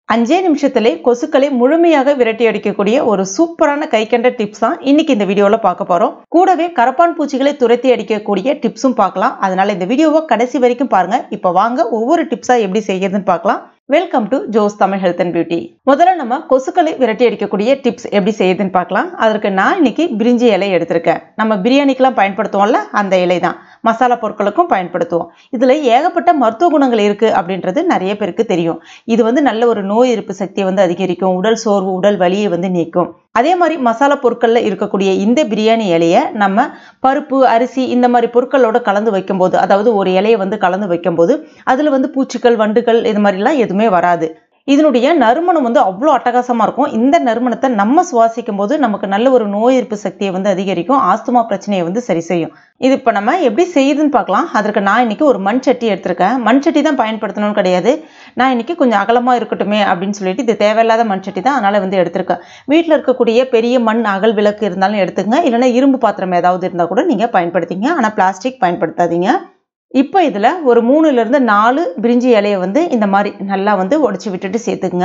அஞ்சே நிமிஷத்திலே கொசுக்களை முழுமையாக விரட்டி அடிக்கக்கூடிய ஒரு சூப்பரான கைக்கண்ட டிப்ஸ் தான் இன்னைக்கு இந்த வீடியோவில் பார்க்க போறோம் கூடவே கரப்பான் பூச்சிகளை துரத்தி அடிக்கக்கூடிய டிப்ஸும் பார்க்கலாம் அதனால இந்த வீடியோவை கடைசி வரைக்கும் பாருங்க இப்போ வாங்க ஒவ்வொரு டிப்ஸா எப்படி செய்யறதுன்னு பார்க்கலாம் welcome to Jo's Tamil health and beauty முதல்ல நம்ம கொசுக்களை விரட்டி அடிக்கக்கூடிய டிப்ஸ் எப்படி செய்யுதுன்னு பார்க்கலாம் அதற்கு நான் இன்னைக்கு பிரிஞ்சி இலை எடுத்திருக்கேன் நம்ம பிரியாணிக்கெல்லாம் பயன்படுத்துவோம்ல அந்த இலை தான் மசாலா பொருட்களுக்கும் பயன்படுத்துவோம் இதில் ஏகப்பட்ட மருத்துவ குணங்கள் இருக்குது அப்படின்றது நிறைய பேருக்கு தெரியும் இது வந்து நல்ல ஒரு நோய் எதிர்ப்பு சக்தியை வந்து அதிகரிக்கும் உடல் சோர்வு உடல் வலியை வந்து நீக்கும் அதே மாதிரி மசாலா பொருட்களில் இருக்கக்கூடிய இந்த பிரியாணி இலையை நம்ம பருப்பு அரிசி இந்த மாதிரி பொருட்களோட கலந்து வைக்கும்போது அதாவது ஒரு இலையை வந்து கலந்து வைக்கும்போது அதில் வந்து பூச்சிகள் வண்டுகள் இது மாதிரிலாம் எதுவுமே வராது இதனுடைய நறுமணம் வந்து அவ்வளோ அட்டகாசமாக இருக்கும் இந்த நறுமணத்தை நம்ம சுவாசிக்கும் போது நமக்கு நல்ல ஒரு நோய் எதிர்ப்பு சக்தியை வந்து அதிகரிக்கும் ஆஸ்துமா பிரச்சனையை வந்து சரி செய்யும் இது இப்போ நம்ம எப்படி செய்யுதுன்னு பார்க்கலாம் அதற்கு நான் இன்னைக்கு ஒரு மண் சட்டி எடுத்திருக்கேன் மண் சட்டி தான் பயன்படுத்தணும்னு கிடையாது நான் இன்னைக்கு கொஞ்சம் அகலமாக இருக்கட்டுமே அப்படின்னு சொல்லிட்டு இது தேவையில்லாத மண் சட்டி தான் அதனால் வந்து எடுத்திருக்கேன் வீட்டில் இருக்கக்கூடிய பெரிய மண் அகல் விளக்கு இருந்தாலும் எடுத்துங்க இல்லைன்னா இரும்பு பாத்திரம் ஏதாவது இருந்தால் கூட நீங்கள் பயன்படுத்திங்க ஆனால் பிளாஸ்டிக் பயன்படுத்தாதீங்க இப்போ இதில் ஒரு மூணுலேருந்து நாலு பிரிஞ்சி இலையை வந்து இந்த மாதிரி நல்லா வந்து உடச்சி விட்டுட்டு சேர்த்துக்குங்க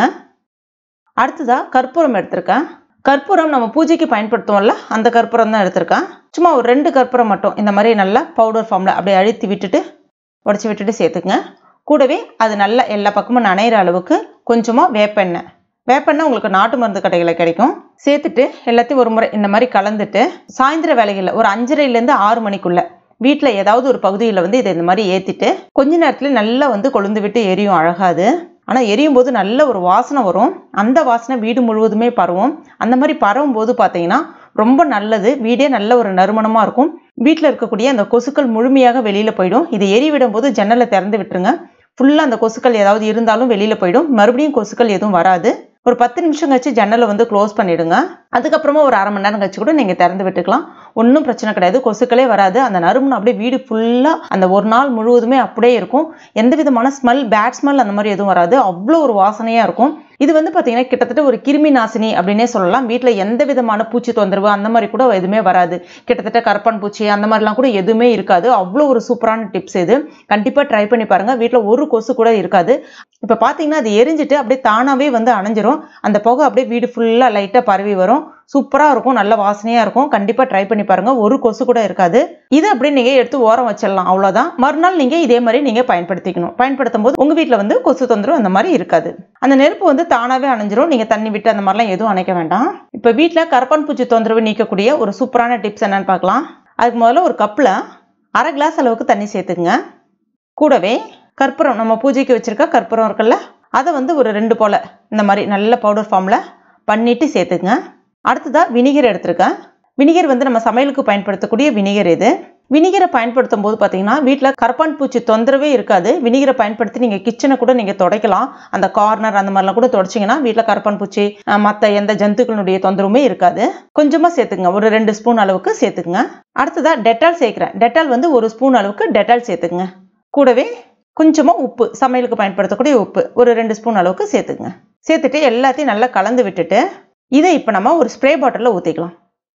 அடுத்ததாக கற்பூரம் எடுத்திருக்கேன் கற்பூரம் நம்ம பூஜைக்கு பயன்படுத்துவோம்ல அந்த கற்பூரம் தான் எடுத்திருக்கேன் சும்மா ஒரு ரெண்டு கற்பூரம் மட்டும் இந்த மாதிரி நல்லா பவுடர் ஃபார்மில் அப்படியே அழுத்தி விட்டுட்டு உடச்சி விட்டுட்டு சேர்த்துக்குங்க கூடவே அது நல்லா எல்லா பக்கமும் நனைகிற அளவுக்கு கொஞ்சமாக வேப்பெண்ணெய் வேப்பெண்ணெய் உங்களுக்கு நாட்டு மருந்து கடைகளில் கிடைக்கும் சேர்த்துட்டு எல்லாத்தையும் ஒரு முறை இந்த மாதிரி கலந்துட்டு சாயந்தர வேலைகளில் ஒரு அஞ்சரைலேருந்து ஆறு மணிக்குள்ளே வீட்டில் ஏதாவது ஒரு பகுதியில் வந்து இதை இந்த மாதிரி ஏற்றிட்டு கொஞ்ச நேரத்தில் நல்லா வந்து கொழுந்து விட்டு எரியும் அழகாது ஆனால் எரியும் போது நல்ல ஒரு வாசனை வரும் அந்த வாசனை வீடு முழுவதுமே பரவும் அந்த மாதிரி பரவும் போது பார்த்தீங்கன்னா ரொம்ப நல்லது வீடே நல்ல ஒரு நறுமணமாக இருக்கும் வீட்டில் இருக்கக்கூடிய அந்த கொசுக்கள் முழுமையாக வெளியில் போயிடும் இது எரி விடும் போது ஜன்னலை திறந்து விட்டுருங்க ஃபுல்லாக அந்த கொசுக்கள் ஏதாவது இருந்தாலும் வெளியில் போயிடும் மறுபடியும் கொசுக்கள் எதுவும் வராது ஒரு பத்து நிமிஷம் கழிச்சு ஜன்னலை வந்து க்ளோஸ் பண்ணிவிடுங்க அதுக்கப்புறமா ஒரு அரை மணி நேரம் கழிச்சு கூட நீங்கள் திறந்து விட்டுக்கலாம் ஒன்றும் பிரச்சனை கிடையாது கொசுக்களே வராது அந்த நறுமணம் அப்படியே வீடு ஃபுல்லாக அந்த ஒரு நாள் முழுவதுமே அப்படியே இருக்கும் எந்த விதமான ஸ்மெல் பேட் ஸ்மெல் அந்த மாதிரி எதுவும் வராது அவ்வளோ ஒரு வாசனையாக இருக்கும் இது வந்து பார்த்தீங்கன்னா கிட்டத்தட்ட ஒரு கிருமி நாசினி அப்படின்னே சொல்லலாம் வீட்டில் எந்த விதமான பூச்சி தொந்தரவு அந்த மாதிரி கூட எதுவுமே வராது கிட்டத்தட்ட கரப்பான் பூச்சி அந்த மாதிரிலாம் கூட எதுவுமே இருக்காது அவ்வளோ ஒரு சூப்பரான டிப்ஸ் இது கண்டிப்பாக ட்ரை பண்ணி பாருங்கள் வீட்டில் ஒரு கொசு கூட இருக்காது இப்போ பார்த்தீங்கன்னா அது எரிஞ்சிட்டு அப்படியே தானாகவே வந்து அணைஞ்சிரும் அந்த புகை அப்படியே வீடு ஃபுல்லாக லைட்டாக பரவி வரும் சூப்பராக இருக்கும் நல்ல வாசனையாக இருக்கும் கண்டிப்பாக ட்ரை பண்ணி பாருங்கள் ஒரு கொசு கூட இருக்காது இது அப்படியே நீங்கள் எடுத்து ஓரம் வச்சிடலாம் அவ்வளோதான் மறுநாள் நீங்கள் இதே மாதிரி நீங்கள் பயன்படுத்திக்கணும் பயன்படுத்தும் போது உங்கள் வீட்டில் வந்து கொசு தொந்தரவு அந்த மாதிரி இருக்காது அந்த நெருப்பு வந்து தானாகவே அணைஞ்சிரும் நீங்கள் தண்ணி விட்டு அந்த மாதிரிலாம் எதுவும் அணைக்க வேண்டாம் இப்போ வீட்டில் கரப்பான் பூச்சி தொந்தரவு நீக்கக்கூடிய ஒரு சூப்பரான டிப்ஸ் என்னன்னு பார்க்கலாம் அதுக்கு முதல்ல ஒரு கப்பில் அரை கிளாஸ் அளவுக்கு தண்ணி சேர்த்துக்குங்க கூடவே கற்பூரம் நம்ம பூஜைக்கு வச்சுருக்க கற்பூரம் இருக்குல்ல அதை வந்து ஒரு ரெண்டு போல் இந்த மாதிரி நல்ல பவுடர் ஃபார்மில் பண்ணிவிட்டு சேர்த்துக்குங்க அடுத்ததாக வினிகர் எடுத்திருக்கேன் வினிகர் வந்து நம்ம சமையலுக்கு பயன்படுத்தக்கூடிய வினிகர் இது வினிகரை பயன்படுத்தும் போது பார்த்தீங்கன்னா வீட்டில் கரப்பான் பூச்சி தொந்தரவே இருக்காது வினிகரை பயன்படுத்தி நீங்கள் கிச்சனை கூட நீங்கள் துடைக்கலாம் அந்த கார்னர் அந்த மாதிரிலாம் கூட துடைச்சிங்கன்னா வீட்டில் கரப்பான் பூச்சி மற்ற எந்த ஜந்துக்களுடைய தொந்தரவுமே இருக்காது கொஞ்சமாக சேர்த்துக்குங்க ஒரு ரெண்டு ஸ்பூன் அளவுக்கு சேர்த்துக்குங்க அடுத்ததாக டெட்டால் சேர்க்குறேன் டெட்டால் வந்து ஒரு ஸ்பூன் அளவுக்கு டெட்டால் சேர்த்துக்குங்க கூடவே கொஞ்சமாக உப்பு சமையலுக்கு பயன்படுத்தக்கூடிய உப்பு ஒரு ரெண்டு ஸ்பூன் அளவுக்கு சேர்த்துக்குங்க சேர்த்துட்டு எல்லாத்தையும் நல்லா கலந்து விட்டுட்டு இதை இப்போ நம்ம ஒரு ஸ்ப்ரே பாட்டிலில் ஊற்றிக்கலாம்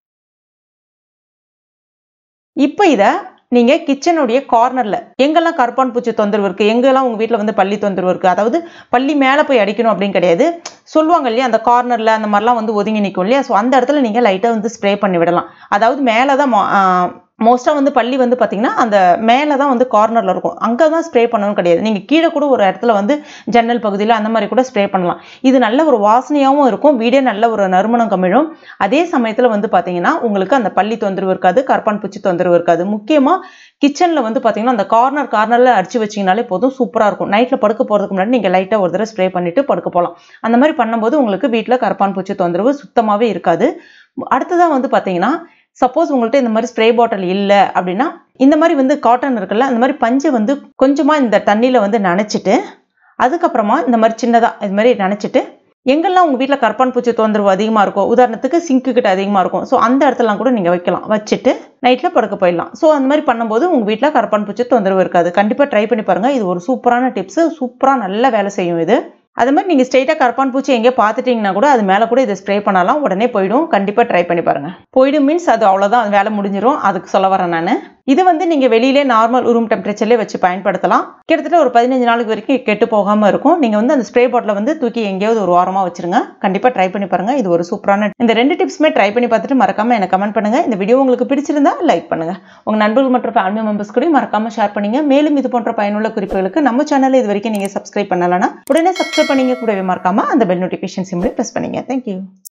இப்போ இதை நீங்கள் கிச்சனுடைய கார்னரில் எங்கெல்லாம் கருப்பான் பூச்சி தொந்தரவு இருக்குது எங்கெல்லாம் உங்கள் வீட்டில் வந்து பள்ளி தொந்தரவு இருக்குது அதாவது பள்ளி மேலே போய் அடிக்கணும் அப்படின்னு கிடையாது சொல்லுவாங்க இல்லையா அந்த கார்னரில் அந்த மாதிரிலாம் வந்து ஒதுங்கி நிற்கும் இல்லையா ஸோ அந்த இடத்துல நீங்கள் லைட்டாக வந்து ஸ்ப்ரே பண்ணி விடலாம் அதாவது மேலே தான் மோஸ்ட்டாக வந்து பள்ளி வந்து பார்த்திங்கன்னா அந்த மேலே தான் வந்து கார்னரில் இருக்கும் அங்கே தான் ஸ்ப்ரே பண்ணணும் கிடையாது நீங்கள் கீழே கூட ஒரு இடத்துல வந்து ஜன்னல் பகுதியில் அந்த மாதிரி கூட ஸ்ப்ரே பண்ணலாம் இது நல்ல ஒரு வாசனையாகவும் இருக்கும் வீடே நல்ல ஒரு நறுமணம் கமிழும் அதே சமயத்தில் வந்து பார்த்திங்கன்னா உங்களுக்கு அந்த பள்ளி தொந்தரவு இருக்காது கற்பான் பூச்சி தொந்தரவு இருக்காது முக்கியமாக கிச்சனில் வந்து பார்த்திங்கன்னா அந்த கார்னர் கார்னரில் அடிச்சு வச்சிங்கனாலே போதும் சூப்பராக இருக்கும் நைட்டில் படுக்க போகிறதுக்கு முன்னாடி நீங்கள் லைட்டாக ஒரு தடவை ஸ்ப்ரே பண்ணிவிட்டு படுக்க போகலாம் அந்த மாதிரி பண்ணும்போது உங்களுக்கு வீட்டில் கற்பான் பூச்சி தொந்தரவு சுத்தமாகவே இருக்காது அடுத்ததாக வந்து பார்த்திங்கன்னா சப்போஸ் உங்கள்கிட்ட இந்த மாதிரி ஸ்ப்ரே பாட்டில் இல்லை அப்படின்னா இந்த மாதிரி வந்து காட்டன் இருக்குல்ல அந்த மாதிரி பஞ்சை வந்து கொஞ்சமாக இந்த தண்ணியில் வந்து நனைச்சிட்டு அதுக்கப்புறமா இந்த மாதிரி சின்னதாக இது மாதிரி நனைச்சிட்டு எங்கெல்லாம் உங்கள் வீட்டில் கற்பான் பூச்சி தொந்தரவு அதிகமாக இருக்கும் உதாரணத்துக்கு சிங்க்கு கிட்ட அதிகமாக இருக்கும் ஸோ அந்த இடத்துலாம் கூட நீங்கள் வைக்கலாம் வச்சுட்டு நைட்டில் படுக்க போயிடலாம் ஸோ அந்த மாதிரி பண்ணும்போது உங்கள் வீட்டில் கற்பான் பூச்சி தொந்தரவு இருக்காது கண்டிப்பாக ட்ரை பண்ணி பாருங்கள் இது ஒரு சூப்பரான டிப்ஸு சூப்பராக நல்ல வேலை செய்யும் இது அது மாதிரி நீங்கள் ஸ்ட்ரெயிட்டாக கரப்பான் பூச்சி எங்கேயோ பார்த்துட்டீங்கன்னா கூட அது மேலே கூட இதை ஸ்ப்ரே பண்ணலாம் உடனே போயிடும் கண்டிப்பாக ட்ரை பண்ணி பாருங்க போயிடும் மீன்ஸ் அது அவ்வளோதான் வேலை முடிஞ்சிடும் அதுக்கு சொல்ல வரேன் நான் இது வந்து நீங்கள் வெளியிலே நார்மல் ரூம் டெம்பரேச்சர்லேயே வச்சு பயன்படுத்தலாம் கிட்டத்தட்ட ஒரு பதினஞ்சு நாளுக்கு வரைக்கும் கெட்டு போகாமல் இருக்கும் நீங்கள் வந்து அந்த ஸ்ப்ரே பாட்டில் வந்து தூக்கி எங்கேயாவது ஒரு வாரமாக வச்சிருங்க கண்டிப்பாக ட்ரை பண்ணி பாருங்க இது ஒரு சூப்பரான இந்த ரெண்டு டிப்ஸுமே ட்ரை பண்ணி பார்த்துட்டு மறக்காம எனக்கு கமெண்ட் பண்ணுங்க இந்த வீடியோ உங்களுக்கு பிடிச்சிருந்தா லைக் பண்ணுங்க உங்க நண்பர்கள் மற்றும் ஃபேமிலி மெம்பர்ஸ் கூட மறக்காம ஷேர் பண்ணுங்க மேலும் இது போன்ற பயனுள்ள குறிப்புகளுக்கு நம்ம சேனல் இது வரைக்கும் நீங்க சப்ஸ்கிரைப் பண்ணலன்னா உடனே சப்ஸ்கிரைப் பண்ணீங்க கூடவே மறக்காம அந்த பெல் நோட்டிஃபிகேஷன் சிம்லையும் ப்ரெஸ் பண்ணுங்க தேங்க்யூ